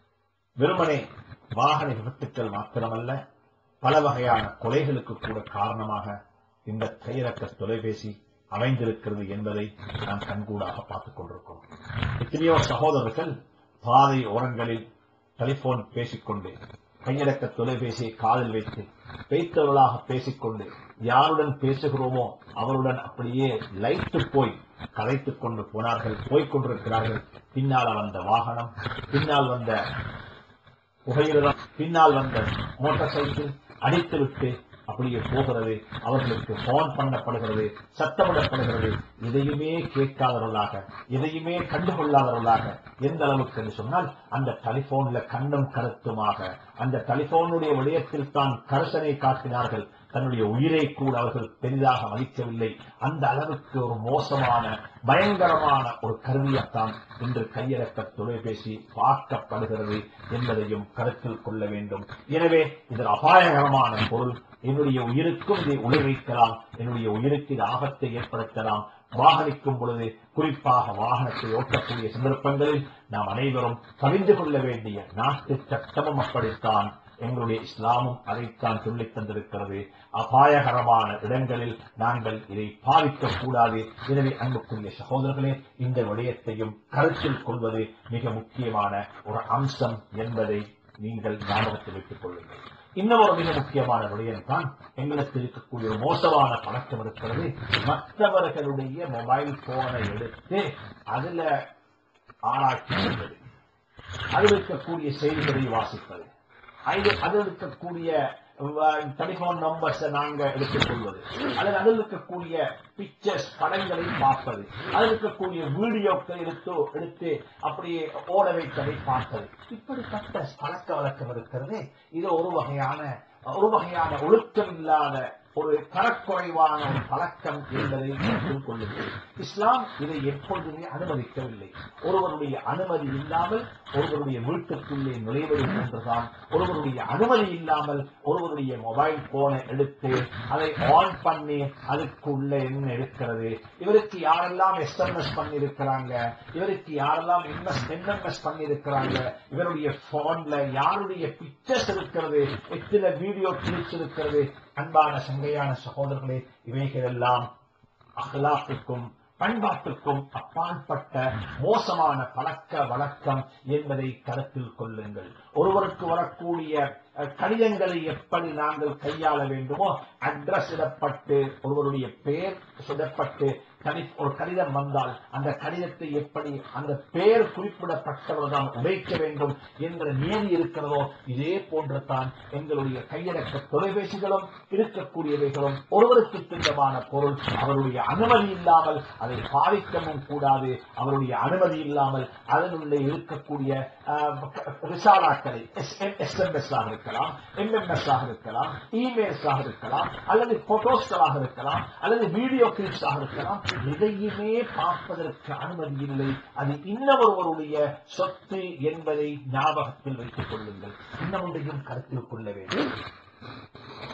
வெறுமனே வாகன விபத்துக்கள் மாத்திரமல்ல பல வகையான கொலைகளுக்கு கூட காரணமாக இந்த கையிறக்க தொலைபேசி அமைந்திருக்கிறது என்பதை நாம் கண்கூடாக பார்த்துக் கொண்டிருக்கிறோம் எத்தனையோ சகோதரர்கள் பாதை ஓரங்களில் டெலிபோன் பேசிக்கொண்டு கையடக்க தொலைபேசியை காதில் வைத்து வைத்தவர்களாக பேசிக்கொண்டு யாருடன் பேசுகிறோமோ அவருடன் அப்படியே லைட்டு போய் கலைத்துக் கொண்டு போனார்கள் போய்க் கொண்டிருக்கிறார்கள் பின்னால் வந்த வாகனம் பின்னால் வந்த புகையிரதம் பின்னால் வந்த மோட்டார் சைக்கிள் அடித்துவிட்டு அப்படியே போகிறது அவர்களுக்கு போன் பண்ணப்படுகிறது சத்தமிடப்படுகிறது எதையுமே கேட்காதவர்களாக எதையுமே கண்டுகொள்ளாதவர்களாக எந்த அளவுக்கு என்று சொன்னால் அந்த டெலிபோன்ல கண்ணும் கருத்துமாக அந்த டெலிபோனுடைய விடயத்தில் தான் கருசனை காட்டினார்கள் தன்னுடைய உயிரை கூட அவர்கள் பெரிதாக மதிக்கவில்லை அந்த அளவுக்கு ஒரு மோசமான பயங்கரமான ஒரு கருவியத்தான் இன்று கையடக்க தொலைபேசி பார்க்கப்படுகிறது என்பதையும் கருத்தில் கொள்ள வேண்டும் எனவே இதில் அபாயகரமான பொருள் என்னுடைய உயிருக்கும் இதை உழைவைக்கலாம் என்னுடைய உயிருக்கு இது ஆபத்தை ஏற்படுத்தலாம் வாகனிக்கும் பொழுது குறிப்பாக வாகனத்தை ஓட்டக்கூடிய சந்தர்ப்பங்களில் நாம் அனைவரும் கவிந்து கொள்ள வேண்டிய நாட்டு சட்டமும் அப்படித்தான் எங்களுடைய இஸ்லாமும் அதைத்தான் சொல்லித் தந்திருக்கிறது அபாயகரமான இடங்களில் நாங்கள் இதை பாதிக்கக் கூடாது எனவே அன்புக்குரிய சகோதரர்களே இந்த விடயத்தையும் கருத்தில் கொள்வது மிக முக்கியமான ஒரு அம்சம் என்பதை நீங்கள் ஞாபகத்தில் வைத்துக் கொள்ளுங்கள் இன்னும் ஒரு மிக முக்கியமான விடயம் தான் எங்களுக்கு இருக்கக்கூடிய ஒரு மோசமான பழக்கம் இருக்கிறது மற்றவர்களுடைய மொபைல் போனை எடுத்து அதுல ஆராய்ச்சி செய்வது அதில் இருக்கக்கூடிய செய்திகளை வாசிப்பது அது- அதில் இருக்கக்கூடிய டெலிபோன் நம்பர்ஸ் நாங்க எடுத்துக் கொள்வது அல்லது அதில் இருக்கக்கூடிய பிக்சர்ஸ் படங்களை பார்ப்பது அதில் இருக்கக்கூடிய வீடியோக்கள் எடுத்து எடுத்து அப்படியே ஓட வைத்ததை பார்ப்பது இப்படிப்பட்ட பழக்க வழக்கம் இருக்கிறது இது ஒரு வகையான ஒரு வகையான ஒழுக்கம் இல்லாத ஒரு தரக்குறைவான ஒரு பழக்கம் என்பதை கருத்தில் கொள்ளுங்கள் இஸ்லாம் இதை எப்பொழுதுமே அனுமதிக்கவில்லை ஒருவருடைய அனுமதி இல்லாமல் ஒருவருடைய வீட்டுக்குள்ளே நுழைவது போன்றுதான் ஒருவருடைய அனுமதி இல்லாமல் ஒருவருடைய மொபைல் போனை எடுத்து அதை ஆன் பண்ணி அதுக்குள்ள என்ன இருக்கிறது இவருக்கு யாரெல்லாம் எஸ்எம்எஸ் பண்ணி இருக்கிறாங்க இவருக்கு யாரெல்லாம் என்எம்எஸ் பண்ணி இருக்கிறாங்க இவருடைய போன்ல யாருடைய பிக்சர்ஸ் இருக்கிறது எத்தனை வீடியோ கிளிப்ஸ் இருக்கிறது அன்பான சங்கையான சகோதரர்களே இவைகளெல்லாம் அகலாத்துக்கும் பண்பாட்டுக்கும் அப்பாற்பட்ட மோசமான பழக்க வழக்கம் என்பதை கருத்தில் கொள்ளுங்கள் ஒருவருக்கு வரக்கூடிய அஹ், கடிதங்களை எப்படி நாங்கள் கையாள வேண்டுமோ அட்ரஸ் இடப்பட்டு ஒருவருடைய பெயர் சுடப்பட்டு கடி ஒரு கடிதம் வந்தால் அந்த கடிதத்தை எப்படி அந்த பெயர் குறிப்பிடப்பட்டவர் தான் உடைக்க வேண்டும் என்ற நியதி இருக்கிறதோ இதே போன்று தான் எங்களுடைய கையடக்க தொலைபேசிகளும் இருக்கக்கூடியவைகளும் ஒருவருக்கு சொந்தமான பொருள் அவருடைய அனுமதி இல்லாமல் அதை பாதிக்கவும் கூடாது அவருடைய அனுமதி இல்லாமல் அதனுள்ளே இருக்கக்கூடிய ஆஹ், ரிசாலாக்களை எஸ்எம்எஸ் ஆக இருக்கலாம் எம்எம்எஸ் ஆக இருக்கலாம் இமெயில்ஸ் ஆக இருக்கலாம் அல்லது போட்டோஸ்களாக இருக்கலாம் அல்லது வீடியோ கிளிப்ஸ் ஆக இருக்கலாம் எதையுமே பார்ப்பதற்கு அனுமதி இல்லை அது இன்னொருவருடைய சொத்து என்பதை ஞாபகத்தில் வைத்துக் கொள்ளுங்கள் இன்னொன்றையும் கருத்தில் கொள்ள வேண்டும்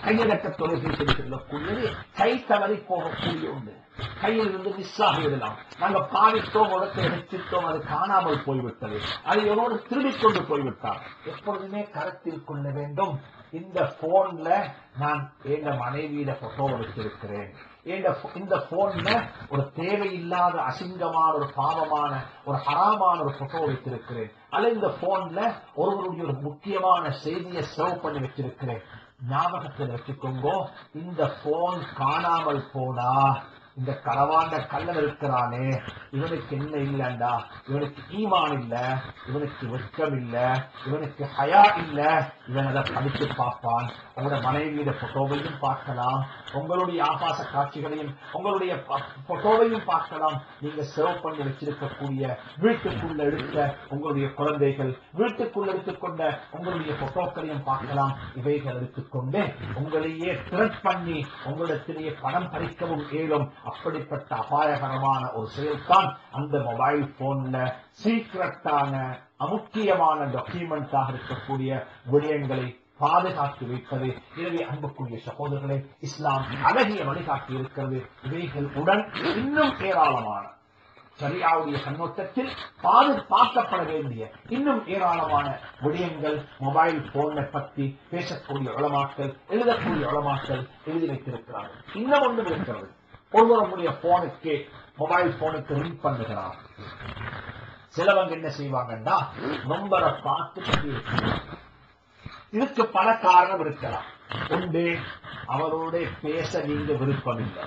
கையடக்க தொலைபேசி என்று சொல்லக்கூடியது கை தவறி போகக்கூடிய ஒன்று கையில் இருந்து மிஸ் ஆகிவிடலாம் நாங்க பாவித்தோம் உடத்தை எடுத்துட்டோம் அது காணாமல் போய்விட்டது அதை எவரோடு திருடிக் கொண்டு போய்விட்டார் எப்பொழுதுமே கருத்தில் கொள்ள வேண்டும் இந்த போன்ல நான் எங்க மனைவியிட போட்டோ எடுத்திருக்கிறேன் இந்த pho- இந்த போன்ல ஒரு தேவையில்லாத அசிங்கமான ஒரு பாவமான ஒரு ஹராமான ஒரு போட்டோ வைத்திருக்கிறேன் அல்ல இந்த போன்ல ஒருவருடைய ஒரு முக்கியமான செய்தியை சேவ் பண்ணி வச்சிருக்கிறேன் ஞாபகத்தில் வச்சுக்கோங்க இந்த போன் காணாமல் போனா இந்த களவாண்ட கள்ளன் இருக்கிறானே இவனுக்கு என்ன இல்லண்டா இவனுக்கு ஈமான் இல்ல இவனுக்கு வெட்கம் இல்ல இவனுக்கு ஹயா இல்ல இவன் அதை படித்து பார்ப்பான் உங்களோட மனைவியோட போட்டோவையும் பார்க்கலாம் உங்களுடைய ஆபாச காட்சிகளையும் உங்களுடைய போட்டோவையும் பார்க்கலாம் நீங்க சேவ் பண்ணி வச்சிருக்கக்கூடிய வீட்டுக்குள்ள எடுத்த உங்களுடைய குழந்தைகள் வீட்டுக்குள்ள எடுத்துக்கொண்ட உங்களுடைய போட்டோக்களையும் பார்க்கலாம் இவைகள் எடுத்துக்கொண்டு உங்களையே த்ரெட் பண்ணி உங்களிடத்திலேயே பணம் பறிக்கவும் இயலும் அப்படிப்பட்ட அபாயகரமான ஒரு செயல்தான் அந்த மொபைல் போன்ல சீக்கிரட்டான அமுக்கியமான டாக்குமெண்டாக இருக்கக்கூடிய விடயங்களை பாதுகாத்து வைப்பது எனவே அன்புக்குரிய சகோதரர்களே இஸ்லாம் அழகிய வழிகாட்டி இருக்கிறது இவைகள் உடன் இன்னும் ஏராளமான சரியாவுடைய கண்ணோட்டத்தில் பாதுகாக்கப்பட வேண்டிய இன்னும் ஏராளமான விடயங்கள் மொபைல் போனை பற்றி பேசக்கூடிய உளமாக்கல் எழுதக்கூடிய உளமாக்கல் எழுதி வைத்திருக்கிறார்கள் இன்னும் ஒன்று இருக்கிறது ஒருவருடைய போனுக்கு மொபைல் போனுக்கு ரிங் பண்ணுகிறார் சிலவங்க என்ன செய்வாங்கன்னா நம்பரை பார்த்து கட்டியிருக்கிறார் இதுக்கு பல காரணம் இருக்கலாம் ஒன்று அவரோட பேச நீங்க விருப்பம் இல்லை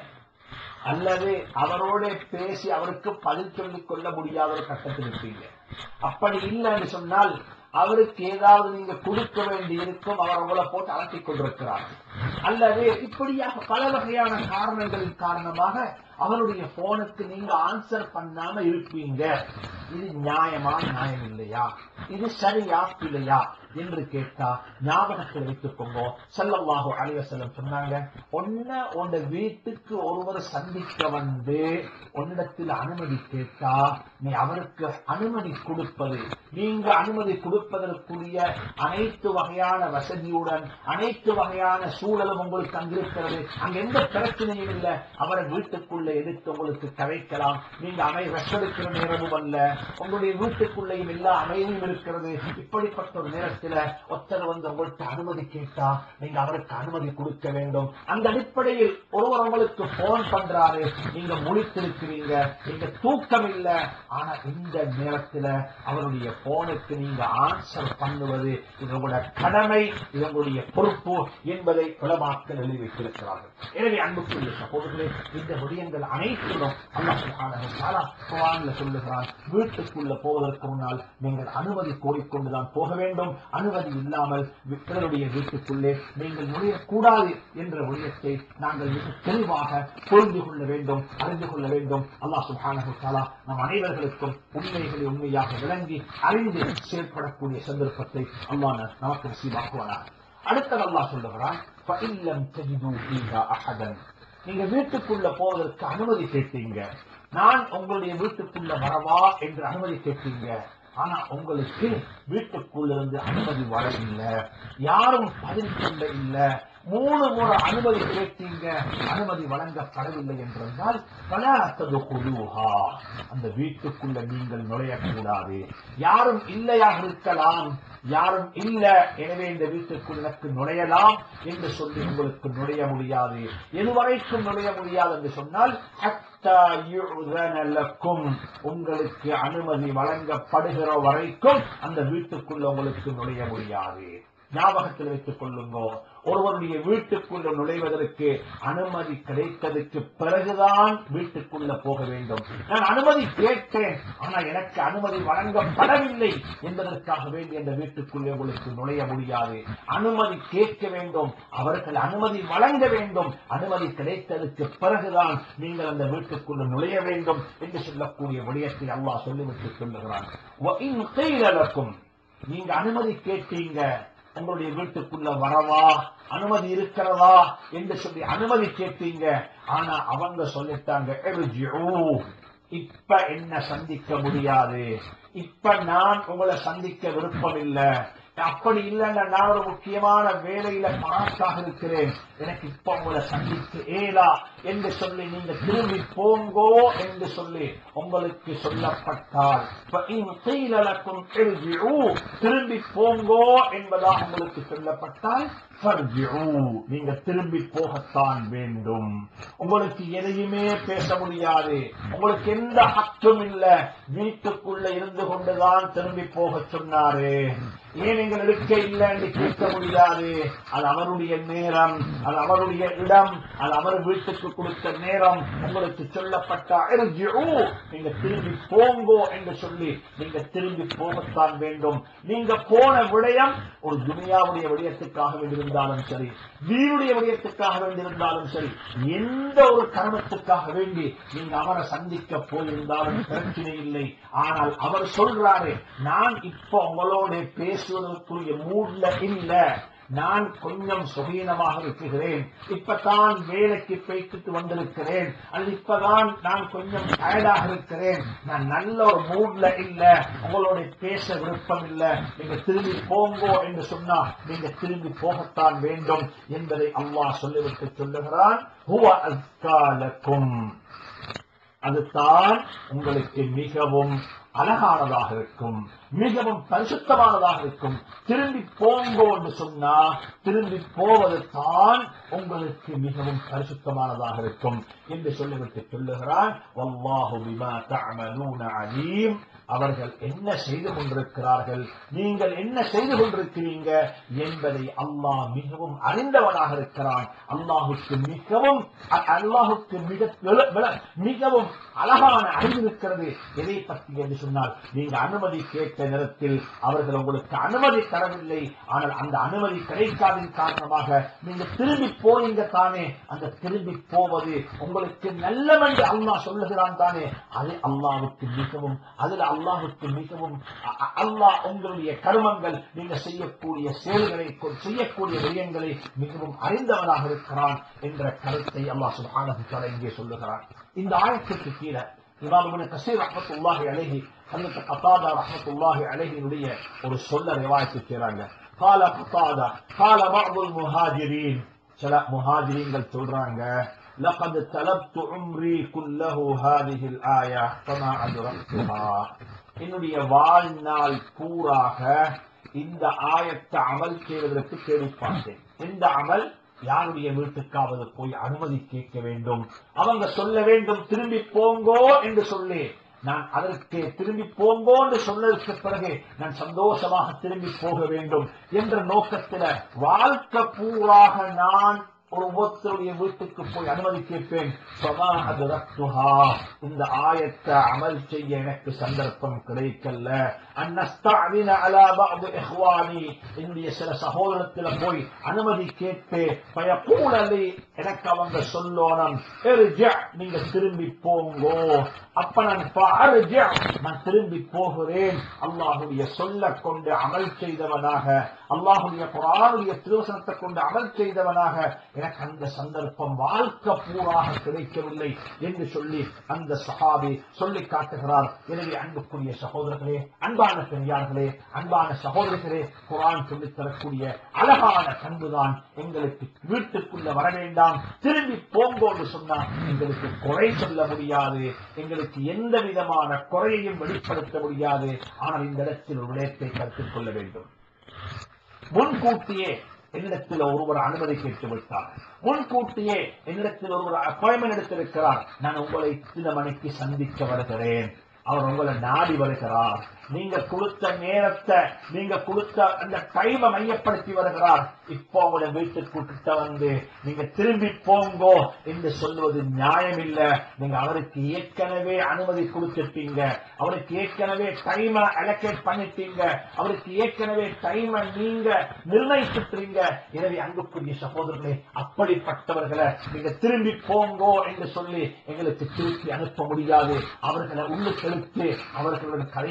அல்லது அவரோட பேசி அவருக்கு பதில் சொல்லிக் கொள்ள முடியாத ஒரு கட்டத்தில் இருப்பீங்க அப்படி இல்லைன்னு சொன்னால் அவருக்கு ஏதாவது நீங்க கொடுக்க வேண்டி இருக்கும் அவர் உங்களை போட்டு அலட்டிக் கொண்டிருக்கிறார் அல்லது இப்படியாக பல வகையான காரணங்களின் காரணமாக அவருடைய போனுக்கு நீங்க ஆன்சர் பண்ணாம இருப்பீங்க இது நியாயமா நியாயம் இல்லையா இது சரியா இல்லையா என்று கேட்டா ஞாபகத்தில் வைத்துக்கோங்க செல்லவாக அலைவசல்லம் சொன்னாங்க ஒன்ன உன் வீட்டுக்கு ஒருவர் சந்திக்க வந்து உன்னிடத்தில் அனுமதி கேட்டா நீ அவருக்கு அனுமதி கொடுப்பது நீங்க அனுமதி கொடுப்பதற்குரிய அனைத்து வகையான வசதியுடன் அனைத்து வகையான சூழலும் உங்களுக்கு அங்கிருக்கிறது அங்க எந்த பிரச்சனையும் இல்லை அவரை வீட்டுக்குள்ள எடுத்து உங்களுக்கு கதைக்கலாம் நீங்க அமை ரெஸ்டெடுக்கிற நேரமும் அல்ல உங்களுடைய வீட்டுக்குள்ளேயும் எல்லா அமைதியும் இருக்கிறது இப்படிப்பட்ட ஒரு நேரத்தில் ஒருத்தர் வந்து உங்கள்கிட்ட அனுமதி கேட்டா நீங்க அவருக்கு அனுமதி கொடுக்க வேண்டும் அந்த அடிப்படையில் ஒருவர் உங்களுக்கு போன் பண்றாரு நீங்க முழித்திருக்கிறீங்க நீங்க தூக்கம் இல்ல ஆனா இந்த நேரத்துல அவருடைய போனுக்கு நீங்க ஆன்சர் பண்ணுவது இது உங்களுடைய கடமை இது உங்களுடைய பொறுப்பு என்பதை உலமாக்கல் எழுதி வைத்திருக்கிறார்கள் எனவே அன்புக்குரிய சகோதரர்களே இந்த விடயங்கள் அனைத்திலும் அல்லாஹ் சுப்ஹானஹு வ தஆலா குர்ஆன்ல சொல்லுகிறான் வீட்டுக்குள்ள போவதற்கு முன்னால் நீங்கள் அனுமதி கோரிக்கொண்டுதான் போக வேண்டும் அனுமதி இல்லாமல் பிறருடைய வீட்டுக்குள்ளே நீங்கள் நுழையக்கூடாது என்ற விடயத்தை நாங்கள் மிக தெளிவாக புரிந்து கொள்ள வேண்டும் அறிந்து கொள்ள வேண்டும் அல்லாஹ் சுப்ஹானஹு வ தஆலா நம் அனைவர்களுக்கும் உண்மைகளை உண்மையாக விளங்கி அறிந்து செயல்படக்கூடிய சந்தர்ப்பத்தை அல்லாஹ் நமக்கு நசீபாக்குவானாக அடுத்தது அல்லாஹ் சொல்லுகிறான் فَإِن لَّمْ تَجِدُوا فِيهَا أَحَدًا நீங்க வீட்டுக்குள்ள போவதற்கு அனுமதி கேட்டீங்க நான் உங்களுடைய வீட்டுக்குள்ள வரவா என்று அனுமதி கேட்டீங்க ஆனா உங்களுக்கு வீட்டுக்குள்ள இருந்து அனுமதி வரவில்லை யாரும் பதில் சொல்ல இல்ல மூணு முறை அனுமதி கேட்டீங்க அனுமதி வழங்கப்படவில்லை என்றால் பலாத்தது குழுஹா அந்த வீட்டுக்குள்ள நீங்கள் நுழையக்கூடாது யாரும் இல்லையாக இருக்கலாம் யாரும் இல்ல எனவே இந்த வீட்டுக்குள் எனக்கு நுழையலாம் என்று சொல்லி உங்களுக்கு நுழைய முடியாது எதுவரைக்கும் நுழைய முடியாது என்று சொன்னால் ஹத்தா யு'தன லக்கும். உங்களுக்கு அனுமதி வழங்கப்படுகிற வரைக்கும் அந்த வீட்டுக்குள்ள உங்களுக்கு நுழைய முடியாது ஞாபகத்தில் வைத்துக் கொள்ளுங்க ஒருவருடைய வீட்டுக்குள்ள நுழைவதற்கு அனுமதி கிடைத்ததுக்கு பிறகுதான் வீட்டுக்குள்ள போக வேண்டும் நான் அனுமதி கேட்டேன் ஆனா எனக்கு அனுமதி வழங்கப்படவில்லை என்பதற்காக வேண்டி அந்த வீட்டுக்குள்ளே உங்களுக்கு நுழைய முடியாது அனுமதி கேட்க வேண்டும் அவர்கள் அனுமதி வழங்க வேண்டும் அனுமதி கிடைத்ததுக்கு பிறகுதான் நீங்கள் அந்த வீட்டுக்குள்ள நுழைய வேண்டும் என்று சொல்லக்கூடிய விடயத்தை அல்லாஹ் சொல்லிவிட்டு சொல்லுகிறான் وَإِنْ قِيلَ لَكُمْ நீங்க அனுமதி கேட்டீங்க உங்களுடைய வீட்டுக்குள்ள வரவா அனுமதி இருக்கிறதா என்று சொல்லி அனுமதி கேட்டீங்க ஆனா அவங்க சொல்லிட்டாங்க "இர்ஜிஊ." இப்ப என்ன சந்திக்க முடியாது இப்ப நான் உங்களை சந்திக்க விருப்பம் இல்ல அப்படி இல்லைன்னா நான் ஒரு முக்கியமான வேலையில பராக்காக இருக்கிறேன் எனக்கு இப்ப உங்களை சந்திக்க ஏலா என்று சொல்லி நீங்க திரும்பி போங்கோ என்று சொல்லி உங்களுக்கு சொல்லப்பட்டால் فَإِنْ قِيلَ لَكُمْ ارْجِعُوا திரும்பி போங்கோ என்பதாக உங்களுக்கு சொல்லப்பட்டால் فَارْجِعُوا நீங்க திரும்பி போகத்தான் வேண்டும் உங்களுக்கு எதையுமே பேச முடியாது உங்களுக்கு எந்த ஹக்கும் இல்ல வீட்டுக்குள்ள இருந்து கொண்டுதான் திரும்பி போக சொன்னாரு ஏன் நீங்கள் எடுக்க இல்லை என்று கேட்க முடியாது அது அவருடைய நேரம் அது அவருடைய இடம் அது அவர் வீட்டுக்கு கொடுத்த நேரம் உங்களுக்கு சொல்லப்பட்ட "இர்ஜிஊ", நீங்க திரும்பி போங்கோ என்று சொல்லி நீங்க திரும்பி போகத்தான் வேண்டும் நீங்க போன விடயம் ஒரு துனியாவுடைய விடயத்துக்காக வேண்டியிருந்தாலும் சரி வீருடைய விடயத்துக்காக வேண்டியிருந்தாலும் சரி எந்த ஒரு கர்மத்துக்காக வேண்டி நீங்க அவரை சந்திக்க போயிருந்தாலும் பிரச்சனை இல்லை ஆனால் அவர் சொல்றாரு நான் இப்ப உங்களோட பேசுவதற்குரிய மூட்ல இல்ல நான் கொஞ்சம் சுகீனமாக இருக்கிறேன் இப்பதான் வேலைக்கு போய்கிட்டு வந்திருக்கிறேன் அது இப்பதான் நான் கொஞ்சம் டயர்டாக இருக்கிறேன் நான் நல்ல ஒரு மூட்ல இல்ல உங்களோட பேச விருப்பம் இல்ல நீங்க திரும்பி போங்கோ என்று சொன்னா நீங்க திரும்பி போகத்தான் வேண்டும் என்பதை அல்லாஹ் சொல்லிவிட்டு சொல்லுகிறான் "ஹுவ அஸ்கா லக்கும்." அதுதான் உங்களுக்கு மிகவும் அழகானதாக இருக்கும் மிகவும் பரிசுத்தமானதாக இருக்கும் திரும்பி போங்கோ என்று சொன்னா திரும்பி போவது தான் உங்களுக்கு மிகவும் பரிசுத்தமானதாக இருக்கும் என்று சொல்லிவிட்டு சொல்லுகிறான் வல்லாஹு பிமா தஅமலூன அலீம் அவர்கள் என்ன செய்து கொண்டிருக்கிறார்கள் நீங்கள் என்ன செய்து கொண்டிருக்கிறீங்க என்பதை அல்லாஹ் மிகவும் அறிந்தவனாக இருக்கிறான் அல்லாஹுக்கு மிகவும் அ- அல்லாஹுக்கு மிக விள- விள- மிகவும் அழகான அறிவு இருக்கிறது எதை பற்றி என்று சொன்னால் நீங்க அனுமதி கேட்ட நேரத்தில் அவர்கள் உங்களுக்கு அனுமதி தரவில்லை ஆனால் அந்த அனுமதி கிடைக்காதின் காரணமாக நீங்க திரும்பி போறீங்க தானே அந்த திரும்பி போவது உங்களுக்கு நல்லவென்று அல்லாஹ் சொல்லுகிறான் தானே அது அல்லாஹ்வுக்கு மிகவும் அதுல அல்லாஹ்வுக்கு மிகவும் அ- அ- அல்லாஹ் உங்களுடைய கர்மங்கள் நீங்க செய்யக்கூடிய செயல்களை கொ- செய்யக்கூடிய விடயங்களை மிகவும் அறிந்தவனாக இருக்கிறான் என்ற கருத்தை அல்லாஹ் சுப்ஹானஹு தஆலா இங்கே சொல்லுகிறான் இந்த ஆயத்திற்கு கீழே இமாம் இப்னு கஸீர் ரஹ்மத்துல்லாஹி அலைஹி ஹஜ்ரத் கத்தாதா ரஹ்மத்துல்லாஹி அலைஹினுடைய ஒரு சொல்ல ரிவாயத்து செய்றாங்க قال قتادة قال بعض المهاجرين சில முஹாஜிரீன்கள் சொல்றாங்க لقد طلبت عمري كله هذه الآية فما أدركتها என்னுடைய வாழ்நாள் பூராக இந்த ஆயத்தை அமல் செய்வதற்கு தேடி பார்த்தேன் இந்த அமல் யாருடைய வீட்டுக்காவது போய் அனுமதி கேட்க வேண்டும் அவங்க சொல்ல வேண்டும் திரும்பி போங்கோ என்று சொல்லி நான் அதற்கு திரும்பி போங்கோ என்று சொன்னதற்கு பிறகு நான் சந்தோஷமாக திரும்பி போக வேண்டும் என்ற நோக்கத்தில் வாழ்க்கை பூராக நான் ஒரு ஒவ்வொருத்தருடைய வீட்டுக்கு போய் அனுமதி கேட்பேன் சமா அதுரத்துஹா இந்த ஆயத்தை அமல் செய்ய எனக்கு சந்தர்ப்பம் கிடைக்கல அந்நஸ்தாவின அலா பஅது இஹ்வானி என்னுடைய சில சகோதரத்துல போய் அனுமதி கேட்டு பயப்பூழலி எனக்கு அவங்க சொல்லோனம் "இர்ஜி', நீங்க திரும்பி போங்கோ அப்ப நான் "ஃபஅர்ஜி', நான் திரும்பி போகிறேன் அல்லாஹுடைய சொல்ல கொண்டு அமல் செய்தவனாக அல்லாஹுடைய குரானுடைய திருவசனத்தை கொண்டு அமல் செய்தவனாக எனக்கு அந்த சந்தர்ப்பம் வாழ்க்கை பூராக கிடைக்கவில்லை என்று சொல்லி அந்த சஹாபி சொல்லி காட்டுகிறார் எனவே அன்புக்குரிய சகோதரர்களே அன்பான பெரியார்களே அன்பான சகோதரர்களே குரான் சொல்லித் தரக்கூடிய அழகான பண்புதான் எங்களுக்கு வீட்டுக்குள்ள வர வேண்டாம் திரும்பி போங்கோன்னு சொன்னா எங்களுக்கு குறை சொல்ல முடியாது எங்களுக்கு எந்த விதமான குறையையும் வெளிப்படுத்த முடியாது ஆனால் இந்த இடத்தில் ஒரு விடயத்தை கருத்தில் கொள்ள வேண்டும் முன்கூட்டியே என்னிடத்தில் ஒருவர் அனுமதி கேட்டு விட்டார் முன்கூட்டியே என்னிடத்தில் ஒருவர் அப்பாயின்மெண்ட் எடுத்திருக்கிறார் நான் உங்களை இத்தனை மணிக்கு சந்திக்க வருகிறேன் அவர் உங்களை நாடி வருகிறார் நீங்க கொடுத்த நேரத்தை நீங்க கொடுத்த அந்த டைமை மையப்படுத்தி வருகிறார் இப்போ உங்களை வீட்டுக்கு கிட்ட வந்து நீங்க திரும்பி போங்கோ என்று சொல்வது நியாயம் இல்ல நீங்க அவருக்கு ஏற்கனவே அனுமதி கொடுத்துட்டீங்க அவருக்கு ஏற்கனவே டைமை அலோகேட் பண்ணிட்டீங்க அவருக்கு ஏற்கனவே டைமை நீங்க நிர்ணயிச்சிட்டீங்க எனவே அன்புக்குரிய சகோதரர்களே அப்படிப்பட்டவர்களை நீங்க திரும்பி போங்கோ என்று சொல்லி எங்களுக்கு திருப்பி அனுப்ப முடியாது அவர்களை உள்ளுக்கு இழுத்து அவர்களுடன் கலைக்க வேண்டும்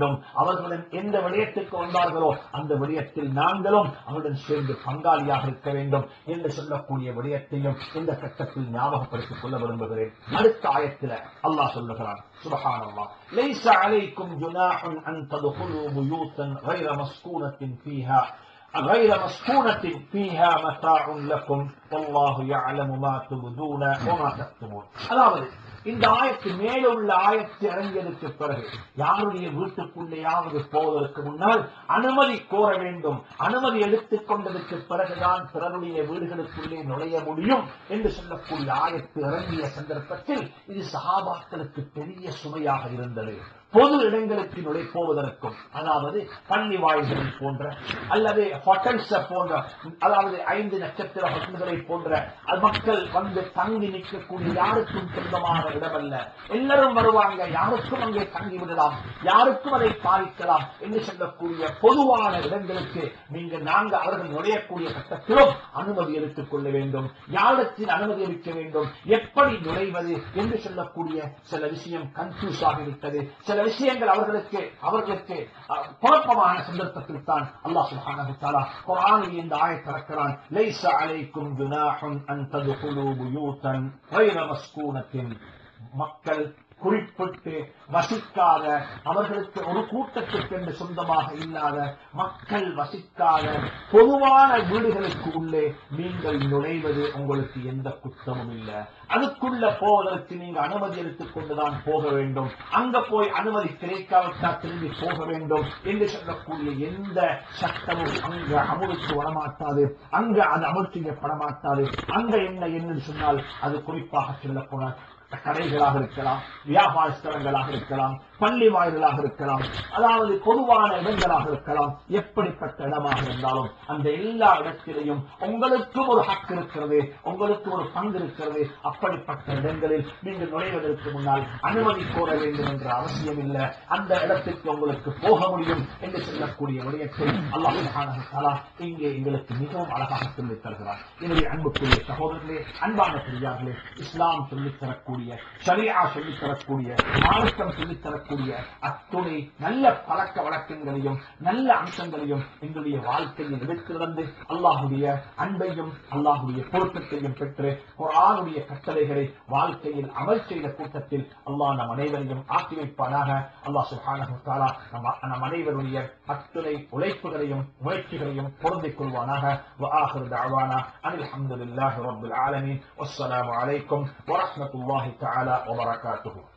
வேண்டும் அவர்களுடன் எந்த விடயத்துக்கு வந்தார்களோ அந்த விடயத்தில் நாங்களும் அவருடன் சேர்ந்து பங்காளியாக இருக்க வேண்டும் என்று சொல்லக்கூடிய விடயத்தையும் இந்த கட்டத்தில் ஞாபகப்படுத்திக் கொள்ள விரும்புகிறேன் அடுத்த ஆயத்தில் அல்லாஹ் சொல்லுகிறான் سبحان الله ليس عليكم جناح أن تدخلوا بيوتا غير مسكونة فيها غير مسكونة فيها متاع لكم والله يعلم ما تبدون وما تكتمون அதாவது இந்த ஆயத்து மேல உள்ள ஆயத்து இறங்கியதற்கு பிறகு யாருடைய வீட்டுக்குள்ளேயாவது போவதற்கு முன்னால் அனுமதி கோர வேண்டும் அனுமதி எடுத்துக் கொண்டதற்கு பிறகுதான் பிறருடைய வீடுகளுக்குள்ளே நுழைய முடியும் என்று சொல்லக்கூடிய ஆயத்து இறங்கிய சந்தர்ப்பத்தில் இது சகாபாக்களுக்கு பெரிய சுமையாக இருந்தது பொது இடங்களுக்கு நுழைப்போவதற்கும் அதாவது பள்ளி வாயில்கள் போன்ற அல்லது ஹோட்டல்ஸ் போன்ற அதாவது ஐந்து நட்சத்திர ஹோட்டல்களை போன்ற அது மக்கள் வந்து தங்கி நிற்கக்கூடிய யாருக்கும் சொந்தமான இடமல்ல எல்லாரும் வருவாங்க யாருக்கும் அங்கே தங்கி விடலாம் யாருக்கும் அதை பாதிக்கலாம் என்று சொல்லக்கூடிய பொதுவான இடங்களுக்கு நீங்க நாங்க அவர்கள் நுழையக்கூடிய கட்டத்திலும் அனுமதி எடுத்துக் கொள்ள வேண்டும் யாரிடத்தில் அனுமதி அளிக்க வேண்டும் எப்படி நுழைவது என்று சொல்லக்கூடிய சில விஷயம் கன்ஃபியூஸ் ஆகிவிட்டது சில விஷயங்கள் அவர்களுக்கு அவர்களுக்கு அஹ், குழப்பமான சந்தர்ப்பத்தில் தான் அல்லாஹ் சுப்ஹானஹு தஆலா குர்ஆனில் இந்த ஆயத் திறக்கிறான் லைஸ அலைக்கும் ஜுனாஹுன் அன் ததுகுலு புயூதன் غير மஸ்கூனத்தின் மக்கள் குறிப்பிட்டு வசிக்காத அவர்களுக்கு ஒரு கூட்டத்திற்கு என்று சொந்தமாக இல்லாத மக்கள் வசிக்காத பொதுவான வீடுகளுக்கு உள்ளே நீங்கள் நுழைவது உங்களுக்கு எந்த குற்றமும் இல்லை அதுக்குள்ள போவதற்கு நீங்க அனுமதி எடுத்துக் கொண்டுதான் போக வேண்டும் அங்க போய் அனுமதி கிடைக்காவிட்டால் திரும்பி போக வேண்டும் என்று சொல்லக்கூடிய எந்த சட்டமும் அங்க அமுலுக்கு வரமாட்டாது அங்க அது அமல் செய்யப்பட மாட்டாது அங்க என்ன என்னன்னு சொன்னால் அது குறிப்பாக சொல்லப் போனால் கடைகளாக இருக்கலாம் வியாபார ஸ்தலங்களாக இருக்கலாம் பள்ளி வாயில்களாக இருக்கலாம் அதாவது பொதுவான இடங்களாக இருக்கலாம் எப்படிப்பட்ட இடமாக இருந்தாலும் அந்த எல்லா இடத்திலையும் உங்களுக்கும் ஒரு ஹக்கு இருக்கிறது உங்களுக்கு ஒரு பங்கு இருக்கிறது அப்படிப்பட்ட இடங்களில் நீங்கள் நுழைவதற்கு முன்னால் அனுமதி கோர வேண்டும் என்ற அவசியம் இல்லை அந்த இடத்திற்கு உங்களுக்கு போக முடியும் என்று சொல்லக்கூடிய விடயத்தை அல்லாஹ் சுப்ஹானஹு தஆலா இங்கே எங்களுக்கு மிகவும் அழகாக சொல்லித் தருகிறார் எனவே அன்புக்குரிய சகோதரர்களே அன்பான பெரியார்களே இஸ்லாம் சொல்லித் தரக்கூடிய ஷரியா சொல்லித் தரக்கூடிய மார்க்கம் சொல்லித் தரக்கூடிய அத்துணை நல்ல பழக்க வழக்கங்களையும் நல்ல அம்சங்களையும் எங்களுடைய வாழ்க்கையில் எடுத்திருந்து அல்லாஹுடைய அன்பையும் அல்லாஹுடைய பொருத்தத்தையும் பெற்று குரானுடைய கட்டளைகளை வாழ்க்கையில் அமல் செய்த கூட்டத்தில் அல்லாஹ் நம் அனைவரையும் ஆக்கி வைப்பானாக அல்லாஹ் சுப்ஹானஹு தஆலா நம் நம் அனைவருடைய அத்துணை உழைப்புகளையும் முயற்சிகளையும் பொருந்திக் கொள்வானாக وآخر دعوانا أن الحمد لله رب العالمين والسلام عليكم ورحمة الله تعالى وبركاته